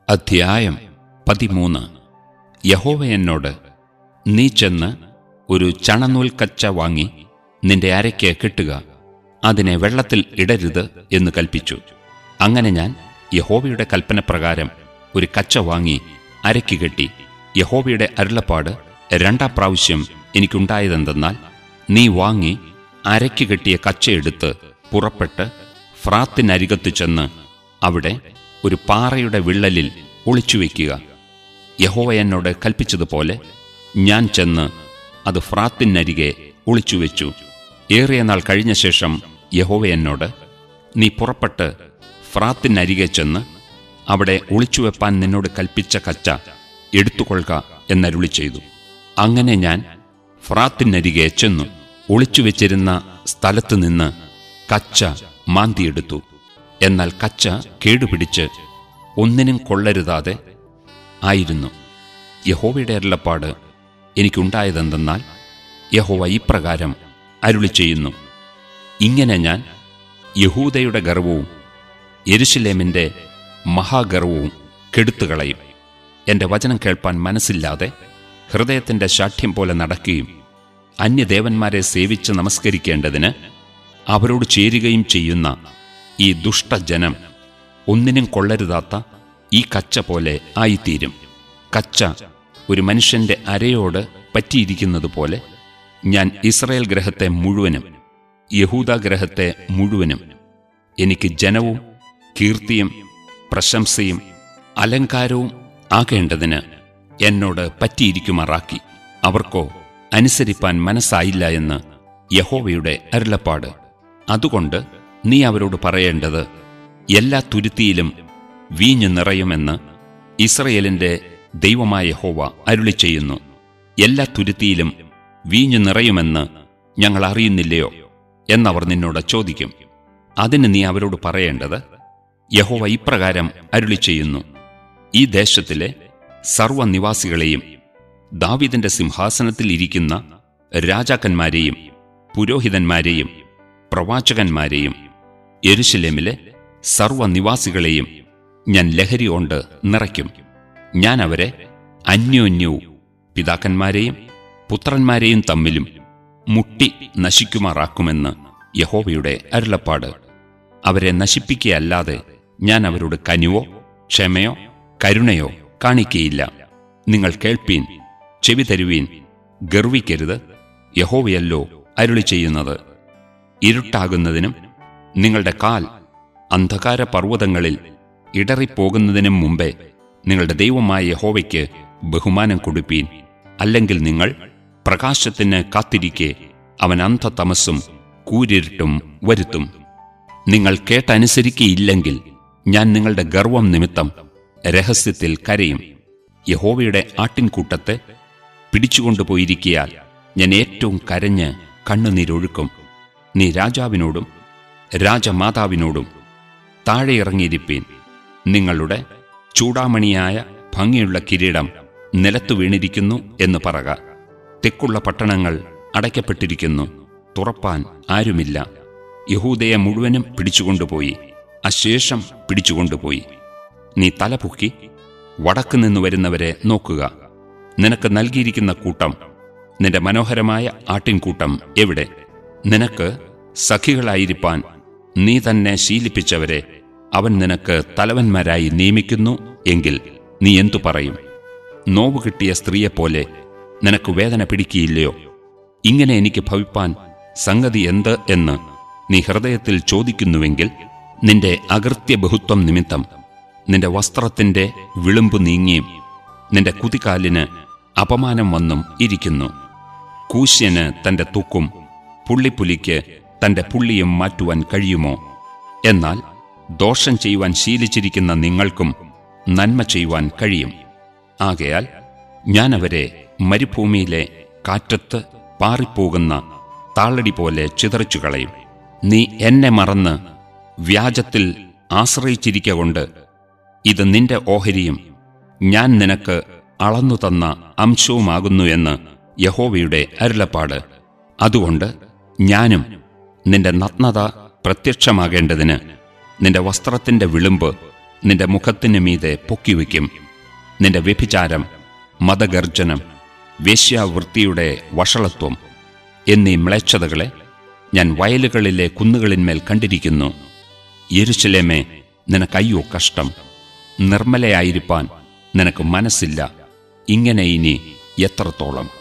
അധ്യായം പതിമൂന്ന് യഹോവ എന്നോട് നീ ചെന്ന് ഒരു ചണനൂൽ കച്ച വാങ്ങി നിന്റെ അരയ്ക്ക് കെട്ടുക അതിനെ വെള്ളത്തിൽ ഇടരുത് എന്ന് കൽപ്പിച്ചു അങ്ങനെ ഞാൻ യഹോവയുടെ കൽപ്പനപ്രകാരം ഒരു കച്ച വാങ്ങി അരയ്ക്ക് കെട്ടി യഹോവയുടെ അരുളപ്പാട് രണ്ടാം പ്രാവശ്യം എനിക്കുണ്ടായതെന്തെന്നാൽ നീ വാങ്ങി അരയ്ക്ക് കെട്ടിയ കച്ചയെടുത്ത് പുറപ്പെട്ട് ഫ്രാത്തിനരികത്ത് ചെന്ന് അവിടെ ഒരു പാറയുടെ വിള്ളലിൽ ഒളിച്ചുവെക്കുക യഹോവ എന്നോട് കൽപ്പിച്ചതുപോലെ ഞാൻ ചെന്ന് അത് ഫ്രാത്തിനരികെ ഒളിച്ചുവെച്ചു ഏറിയ നാൾ കഴിഞ്ഞ ശേഷം യഹോവ എന്നോട് നീ പുറപ്പെട്ട് ഫ്രാത്തിനരികെ ചെന്ന് അവിടെ ഒളിച്ചുവെപ്പാൻ നിന്നോട് കൽപ്പിച്ച കച്ച എടുത്തുകൊള്ളുക എന്നരുളി ചെയ്തു അങ്ങനെ ഞാൻ ഫ്രാത്തിനരികെ ചെന്നു ഒളിച്ചുവെച്ചിരുന്ന സ്ഥലത്തു നിന്ന് കച്ച മാന്തിയെടുത്തു എന്നാൽ കച്ച കേടുപിടിച്ച് ഒന്നിനും കൊള്ളരുതാതെ ആയിരുന്നു യഹോവയുടെ അരുളപ്പാട് എനിക്കുണ്ടായതെന്തെന്നാൽ യഹോവ ഇപ്രകാരം അരുളി ചെയ്യുന്നു ഇങ്ങനെ ഞാൻ യഹൂദയുടെ ഗർവവും യെരുശലേമിന്റെ മഹാഗർവവും കെടുത്തുകളയും എന്റെ വചനം കേൾപ്പാൻ മനസ്സില്ലാതെ ഹൃദയത്തിന്റെ ശാഠ്യം പോലെ നടക്കുകയും അന്യദേവന്മാരെ സേവിച്ച് നമസ്കരിക്കേണ്ടതിന് അവരോട് ചേരുകയും ചെയ്യുന്ന ഈ ദുഷ്ടജനം ഒന്നിനും കൊള്ളരുതാത്ത ഈ കച്ച പോലെ ആയിത്തീരും കച്ച ഒരു മനുഷ്യന്റെ അരയോട് പറ്റിയിരിക്കുന്നത് പോലെ ഞാൻ ഇസ്രയേൽ ഗ്രഹത്തെ മുഴുവനും യഹൂദ ഗ്രഹത്തെ മുഴുവനും എനിക്ക് ജനവും കീർത്തിയും പ്രശംസയും അലങ്കാരവും ആകേണ്ടതിന് എന്നോട് പറ്റിയിരിക്കുമാറാക്കി അവർക്കോ അനുസരിപ്പാൻ മനസ്സായില്ല എന്ന് യഹോവയുടെ അരുളപ്പാട് അതുകൊണ്ട് നീ അവരോട് പറയേണ്ടത് എല്ലാ തുരുത്തിയിലും വീഞ്ഞു നിറയുമെന്ന് ഇസ്രയേലിന്റെ ദൈവമായ യഹോവ അരുളി ചെയ്യുന്നു എല്ലാ തുരുത്തിയിലും വീഞ്ഞു നിറയുമെന്ന് ഞങ്ങൾ അറിയുന്നില്ലയോ എന്നവർ നിന്നോട് ചോദിക്കും അതിന് നീ അവരോട് പറയേണ്ടത് യഹോവ ഇപ്രകാരം അരുളി ചെയ്യുന്നു ഈ ദേശത്തിലെ സർവനിവാസികളെയും ദാവിദിന്റെ സിംഹാസനത്തിൽ ഇരിക്കുന്ന രാജാക്കന്മാരെയും പുരോഹിതന്മാരെയും പ്രവാചകന്മാരെയും യെരുശലേമിലെ സർവനിവാസികളെയും ഞാൻ ലഹരി കൊണ്ട് നിറയ്ക്കും ഞാൻ അവരെ അന്യോന്യവും പിതാക്കന്മാരെയും പുത്രന്മാരെയും തമ്മിലും മുട്ടി നശിക്കുമാറാക്കുമെന്ന് യഹോവയുടെ അരുളപ്പാട് അവരെ നശിപ്പിക്കുകയല്ലാതെ ഞാൻ അവരോട് കനിവോ ക്ഷമയോ കരുണയോ കാണിക്കയില്ല നിങ്ങൾ കേൾപ്പീൻ ചെവി തരുവീൻ ഗർവിക്കരുത് യഹോവയല്ലോ അരുളി ചെയ്യുന്നത് ഇരുട്ടാകുന്നതിനും നിങ്ങളുടെ കാൽ അന്ധകാര പർവ്വതങ്ങളിൽ ഇടറിപ്പോകുന്നതിനും മുമ്പേ നിങ്ങളുടെ ദൈവമായ യഹോവയ്ക്ക് ബഹുമാനം കൊടുപ്പീൻ അല്ലെങ്കിൽ നിങ്ങൾ പ്രകാശത്തിന് കാത്തിരിക്കെ അവൻ അന്ധതമസ്സും കൂരിരുട്ടും വരുത്തും നിങ്ങൾ കേട്ടനുസരിക്കയില്ലെങ്കിൽ ഞാൻ നിങ്ങളുടെ ഗർവം നിമിത്തം രഹസ്യത്തിൽ കരയും യഹോവയുടെ ആട്ടിൻകൂട്ടത്തെ പിടിച്ചുകൊണ്ടുപോയിരിക്കയാൽ ഞാൻ ഏറ്റവും കരഞ്ഞ് കണ്ണുനീരൊഴുക്കും നീ രാജാവിനോടും രാജമാതാവിനോടും താഴെ ഇറങ്ങിയിരിപ്പീൻ നിങ്ങളുടെ ചൂടാമണിയായ ഭംഗിയുള്ള കിരീടം നിലത്തു വീണിരിക്കുന്നു എന്ന് പറക തെക്കുള്ള പട്ടണങ്ങൾ അടയ്ക്കപ്പെട്ടിരിക്കുന്നു തുറപ്പാൻ ആരുമില്ല യഹൂദയെ മുഴുവനും പിടിച്ചുകൊണ്ടുപോയി അശേഷം പിടിച്ചുകൊണ്ടുപോയി നീ തലപൊക്കി വടക്ക് നിന്ന് വരുന്നവരെ നോക്കുക നിനക്ക് നൽകിയിരിക്കുന്ന കൂട്ടം നിന്റെ മനോഹരമായ ആട്ടിൻകൂട്ടം എവിടെ നിനക്ക് സഖികളായിരിക്കാൻ നീ തന്നെ ശീലിപ്പിച്ചവരെ അവൻ നിനക്ക് തലവന്മാരായി നിയമിക്കുന്നു എങ്കിൽ നീ എന്തു പറയും നോവ് കിട്ടിയ സ്ത്രീയെപ്പോലെ നിനക്ക് വേദന പിടിക്കിയില്ലയോ ഇങ്ങനെ എനിക്ക് ഭവിപ്പാൻ സംഗതി എന്ത് എന്ന് നീ ഹൃദയത്തിൽ ചോദിക്കുന്നുവെങ്കിൽ നിന്റെ അകൃത്യ ബഹുത്വം നിമിത്തം നിന്റെ വസ്ത്രത്തിന്റെ വിളുമ്പ് നീങ്ങിയും നിന്റെ കുതികാലിന് അപമാനം വന്നും ഇരിക്കുന്നു കൂശ്യന് തന്റെ തൂക്കും പുള്ളിപ്പുലിക്ക് തന്റെ പുള്ളിയും മാറ്റുവാൻ കഴിയുമോ എന്നാൽ ദോഷം ചെയ്യുവാൻ ശീലിച്ചിരിക്കുന്ന നിങ്ങൾക്കും നന്മ ചെയ്യുവാൻ കഴിയും ആകയാൽ ഞാൻ അവരെ മരുഭൂമിയിലെ കാറ്റത്ത് പാറിപ്പോകുന്ന താളടി പോലെ ചിതറിച്ചു കളയും നീ എന്നെ മറന്ന് വ്യാജത്തിൽ ആശ്രയിച്ചിരിക്ക കൊണ്ട് ഇത് നിന്റെ ഓഹരിയും ഞാൻ നിനക്ക് അളന്നു തന്ന അംശവുമാകുന്നു എന്ന് യഹോവയുടെ അരുളപ്പാട് അതുകൊണ്ട് ഞാനും നിന്റെ നഗ്നത പ്രത്യക്ഷമാകേണ്ടതിന് നിന്റെ വസ്ത്രത്തിന്റെ വിളുമ്പ് നിന്റെ മുഖത്തിന് മീതെ പൊക്കിവയ്ക്കും നിന്റെ വ്യഭിചാരം മതഗർജനം വേശ്യാവൃത്തിയുടെ വഷളത്വം എന്നീ മ്ലേച്ഛതകളെ ഞാൻ വയലുകളിലെ കുന്നുകളിന്മേൽ കണ്ടിരിക്കുന്നു യെരുശലേമേ നിനക്കയ്യോ കഷ്ടം നിർമ്മലയായിരിക്കാൻ നിനക്ക് മനസ്സില്ല ഇങ്ങനെ ഇനി എത്രത്തോളം